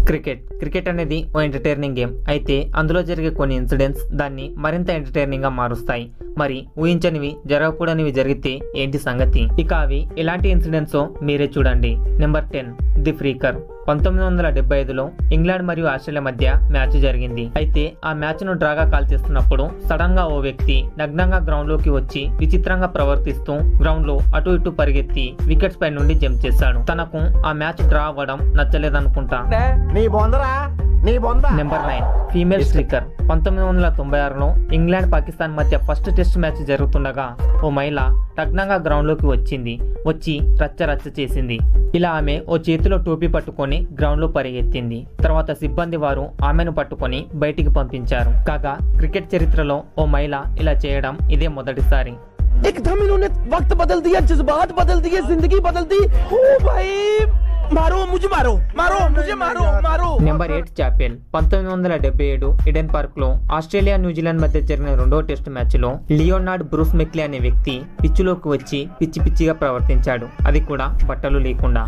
cricket cricket అనేది ఓ entertaining game అయితే అందులో జరిగే కొన్ని ఇన్సిడెంట్స్ దాన్ని మరింత ఎంటర్టైనింగ్ గా మారుస్తాయి మరి ఊహించనివి జరగకూడనివి జరిగితే ఏంటి సంగతి ఇక అవి ఎలాంటి ఇన్సిడెంట్స్ మీరే చూడండి నెంబర్ టెన్ ది ఫ్రీకర్ పంతొమ్మిది వందల డెబ్బై ఐదులో ఇంగ్లాండ్ మరియు ఆస్ట్రేలియా మధ్య మ్యాచ్ జరిగింది అయితే ఆ మ్యాచ్ ను డ్రాగా కాల్ చేస్తున్నప్పుడు సడన్ గా ఓ వ్యక్తి నగ్నంగా గ్రౌండ్ లోకి వచ్చి విచిత్రంగా ప్రవర్తిస్తూ గ్రౌండ్ లో అటు ఇటు పరిగెత్తి వికెట్స్ పై నుండి జంప్ చేశాడు తనకు ఆ మ్యాచ్ డ్రా అవ్వడం నచ్చలేదనుకుంటా నీ బొందరా నీ బొంద నెంబర్ నైన్ ఫీమేల్ స్ట్రిక్కర్ పంతొమ్మిది వందల తొంభై ఆరులో ఇంగ్లాండ్ పాకిస్తాన్ మధ్య ఫస్ట్ టెస్ట్ మ్యాచ్ జరుగుతుండగా ఓ మహిళ నగ్నంగా గ్రౌండ్ లోకి వచ్చింది వచ్చి రచ్చ రచ్చ చేసింది ఇలా ఆమె ఓ చేతిలో టోపీ పట్టుకొని గ్రౌండ్ లో పరిగెత్తింది తర్వాత సిబ్బంది వారు ఆమెను పట్టుకొని బయటికి పంపించారు కాగా క్రికెట్ చరిత్రలో ఓ మహిళ ఇలా చేయడం ఇదే మొదటిసారి एकदम इन्होंने वक्त बदल दिया जज्बात बदल दिए जिंदगी बदल दी ओ भाई मारो मुझे मारो मारो मुझे मारो मारो నెంబర్ ఎయిట్ చాపెల్ పంతొమ్మిది వందల డెబ్బై ఏడు ఇడెన్ పార్క్ లో ఆస్ట్రేలియా న్యూజిలాండ్ మధ్య జరిగిన రెండో టెస్ట్ మ్యాచ్ లో లియోనార్డ్ బ్రూస్ మెక్లీ అనే వ్యక్తి పిచ్చిలోకి వచ్చి పిచ్చి పిచ్చిగా ప్రవర్తించాడు అది కూడా బట్టలు లేకుండా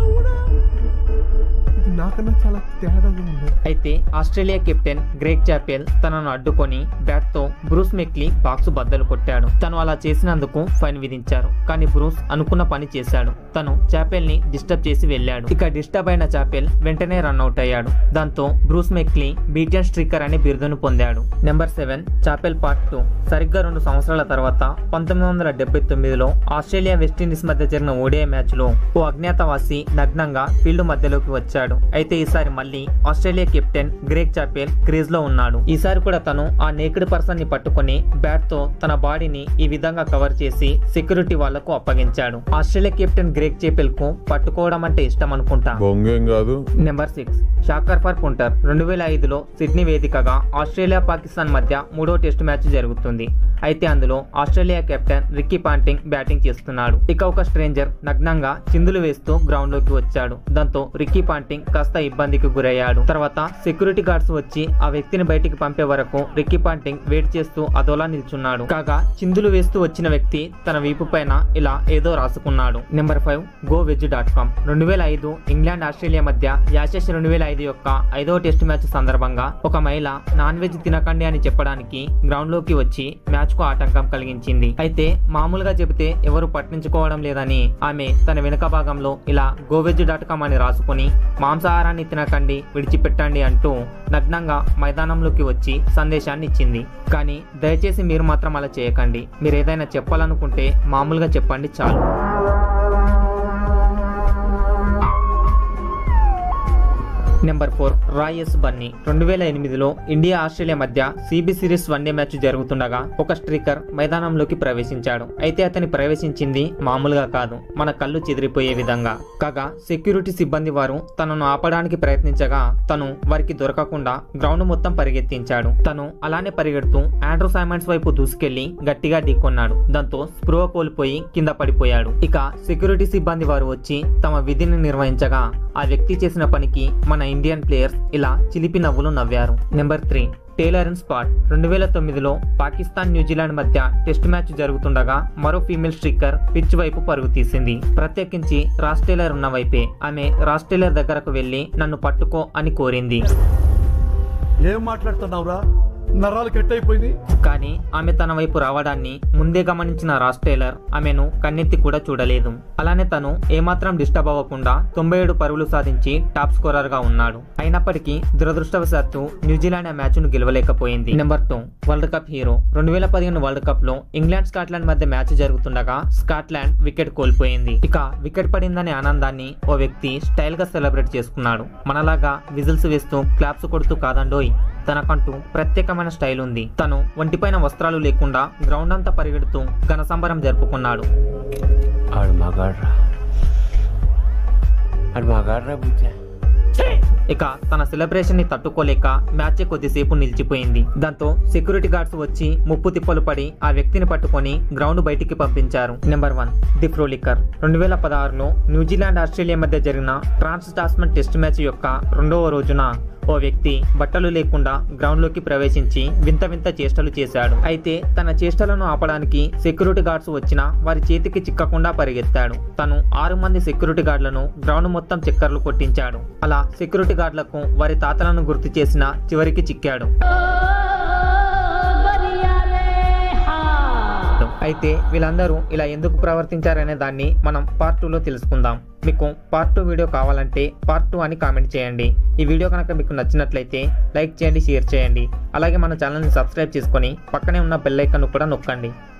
ఇది నాకన్నా చాలా తేడాగా ఉంది అయితే ఆస్ట్రేలియా కెప్టెన్ గ్రేగ్ చాపెల్ తనను అడ్డుకొని బ్యాట్ తో బ్రూస్ మెక్లీ బాక్స్ బద్దలు కొట్టాడు తను అలా చేసినందుకు ఫైన్ విధించారు కానీ బ్రూస్ అనుకున్న పని చేశాడు తను చాపెల్ ని డిస్టర్బ్ చేసి వెళ్ళాడు ఇక డిస్టర్బ్ అయిన చాపెల్ వెంటనే రన్అట్ అయ్యాడు దాంతో బ్రూస్ మెక్లీ బీటియన్ స్ట్రీకర్ అనే బిరుదును పొందాడు number seven Chappell part two సరిగ్గా రెండు సంవత్సరాల తర్వాత పంతొమ్మిది వందల డెబ్బై తొమ్మిదిలో ఆస్ట్రేలియా వెస్టిండీస్ మధ్య జరిగిన ఓడిఐ మ్యాచ్ లో ఓ అజ్ఞాతవాసి నగ్నంగా ఫీల్డ్ మధ్యలోకి వచ్చాడు అయితే ఈసారి మళ్ళీ Australia captain Greg Chappell crease లో ఉన్నాడు ఈసారి కూడా తను ఆ నేకిడ్ పర్సన్ ని పట్టుకొని బ్యాట్ తో తన బాడీని ఈ విధంగా కవర్ చేసి సెక్యూరిటీ వాళ్లకు అప్పగించాడు ఆస్ట్రేలియా కెప్టెన్ గ్రేగ్ చాపెల్ కు పట్టుకోవడం అంటే ఇష్టం అనుకుంటా బొంగేం కాదు number six shocker for Punter రెండు వేల ఐదులో సిడ్నీ వేదికగా ఆస్ట్రేలియా పాకిస్తాన్ మధ్య మూడో టెస్ట్ మ్యాచ్ జరుగుతుంది అయితే అందులో Australia captain Ricky Ponting batting చేస్తున్నాడు ఇక ఒక స్ట్రేంజర్ నగ్నంగా చిందులు వేస్తూ గ్రౌండ్ లోకి వచ్చాడు దాంతో రిక్కీ పాంటింగ్ కాస్త ఇబ్బందికి గురయ్యాడు తర్వాత సెక్యూరిటీ గార్డ్స్ వచ్చి ఆ వ్యక్తిని బయటికి పంపే వరకు రిక్కీ పాంటింగ్ వెయిట్ చేస్తూ అదోలా నిల్చున్నాడు కాగా చిందులు వేస్తూ వచ్చిన వ్యక్తి తన వీపు పైన ఇలా ఏదో రాసుకున్నాడు number five go veg dot com రెండు వేల ఐదు ఇంగ్లాండ్ ఆస్ట్రేలియా మధ్య యాషెస్ రెండు వేల ఐదు యొక్క ఐదవ టెస్ట్ మ్యాచ్ సందర్భంగా ఒక మహిళ నాన్ వెజ్ తినకండి అని చెప్పడానికి గ్రౌండ్ లోకి వచ్చి మ్యాచ్ కు ఆటంకం కలిగించింది అయితే మామూలుగా చెబితే ఎవరు పట్టించుకోవడం లేదని ఆమె తన వెనుక భాగంలో ఇలా గోవెజ్ డాట్ కామ్ అని రాసుకుని మాంసాహారాన్ని తినకండి విడిచిపెట్టండి అంటూ నగ్నంగా మైదానంలోకి వచ్చి సందేశాన్ని ఇచ్చింది కానీ దయచేసి మీరు మాత్రం అలా చేయకండి మీరు ఏదైనా చెప్పాలనుకుంటే మామూలుగా చెప్పండి చాలు నెంబర్ ఫోర్ రాయస్ బన్నీ రెండు వేల ఎనిమిదిలో ఇండియా ఆస్ట్రేలియా మధ్య సిబి సిరీస్ వన్డే మ్యాచ్ జరుగుతుండగా ఒక స్ట్రీకర్ మైదానంలోకి ప్రవేశించాడు అయితే అతని ప్రవేశించింది మామూలుగా కాదు మన కళ్ళు చెదిరిపోయే విధంగా కాగా సెక్యూరిటీ సిబ్బంది వారు తనను ఆపడానికి ప్రయత్నించగా తను వారికి దొరకకుండా గ్రౌండ్ మొత్తం పరిగెత్తించాడు తను అలానే పరిగెడుతూ ఆండ్రూ సైమండ్స్ వైపు దూసుకెళ్లి గట్టిగా ఢీకొన్నాడు దాంతో స్పృహ కోల్పోయి కింద పడిపోయాడు ఇక సెక్యూరిటీ సిబ్బంది వారు వచ్చి తమ విధిని నిర్వహించగా ఆ వ్యక్తి చేసిన పనికి మన ఇండియన్ ప్లేయర్స్ ఇలా చిలిపి నవ్వులు నవ్వారు number three Taylor and spot రెండు వేల తొమ్మిదిలో పాకిస్తాన్ న్యూజిలాండ్ మధ్య టెస్ట్ మ్యాచ్ జరుగుతుండగా మరో ఫీమేల్ స్ట్రిక్కర్ పిచ్ వైపు పరుగు తీసింది ప్రత్యేకించి రాస్ టేలర్ ఉన్న వైపే ఆమె రాస్ టేలర్ దగ్గరకు వెళ్లి నన్ను పట్టుకో అని కోరింది ఏం మాట్లాడుతున్నావురా నరాలు కట్ అయిపోయింది కానీ ఆమె తన వైపు రావడాన్ని ముందే గమనించిన రాస్ టేలర్ ఆమెను కన్నెత్తి కూడా చూడలేదు అలానే తను ఏమాత్రం డిస్టర్బ్ అవ్వకుండా తొంభై ఏడు పరుగులు సాధించి టాప్ స్కోరర్ గా ఉన్నాడు అయినప్పటికీ దురదృష్టవశాత్తు న్యూజిలాండ్ ఆ మ్యాచ్ ను గెలవలేకపోయింది number two world cup hero రెండు వేల పదిహేను వరల్డ్ కప్ లో ఇంగ్లాండ్ స్కాట్లాండ్ మధ్య మ్యాచ్ జరుగుతుండగా స్కాట్లాండ్ వికెట్ కోల్పోయింది ఇక వికెట్ పడిందనే ఆనందాన్ని ఓ వ్యక్తి స్టైల్ గా సెలబ్రేట్ చేసుకున్నాడు మనలాగా విజిల్స్ వేస్తూ క్లాప్స్ కొడుతూ కాదండోయ్ తనకంటూ ప్రత్యేకమైన స్టైల్ ఉంది తను ఒంటిపైన వస్త్రాలు లేకుండా గ్రౌండ్ అంతా పరిగెడుతూ ఘన సంబరం జరుపుకున్నాడు ఆడు మగాడ్రా ఆడు మగాడ్రా బుజ్జా ఇక తన సెలబ్రేషన్ ని తట్టుకోలేక మ్యాచ్ కొద్దిసేపు నిలిచిపోయింది దాంతో సెక్యూరిటీ గార్డ్స్ వచ్చి ముప్పు తిప్పలు పడి ఆ వ్యక్తిని పట్టుకొని గ్రౌండ్ బయటికి పంపించారు నెంబర్ వన్ ది ఫ్రోలికర్ రెండు వేల పదహారులో న్యూజిలాండ్ ఆస్ట్రేలియా మధ్య జరిగిన ట్రాన్స్ టాస్మన్ టెస్ట్ మ్యాచ్ యొక్క రెండవ రోజున ఓ వ్యక్తి బట్టలు లేకుండా గ్రౌండ్ లోకి ప్రవేశించి వింత వింత చేష్టలు చేశాడు అయితే తన చేష్టలను ఆపడానికి సెక్యూరిటీ గార్డ్స్ వచ్చినా వారి చేతికి చిక్కకుండా పరిగెత్తాడు తను ఆరు మంది సెక్యూరిటీ గార్డులను గ్రౌండ్ మొత్తం చక్కర్లు కొట్టించాడు అలా సెక్యూరిటీ గార్డులకు వారి తాతలను గుర్తు చేసిన చివరికి చిక్కాడు అయితే వీళ్ళందరూ ఇలా ఎందుకు ప్రవర్తించారనే దాన్ని మనం పార్ట్ టూలో తెలుసుకుందాం మీకు పార్ట్ టూ వీడియో కావాలంటే పార్ట్ టూ అని కామెంట్ చేయండి ఈ వీడియో కనుక మీకు నచ్చినట్లయితే లైక్ చేయండి షేర్ చేయండి అలాగే మన ఛానల్ని సబ్స్క్రైబ్ చేసుకొని పక్కనే ఉన్న బెల్ ఐకాన్ కూడా నొక్కండి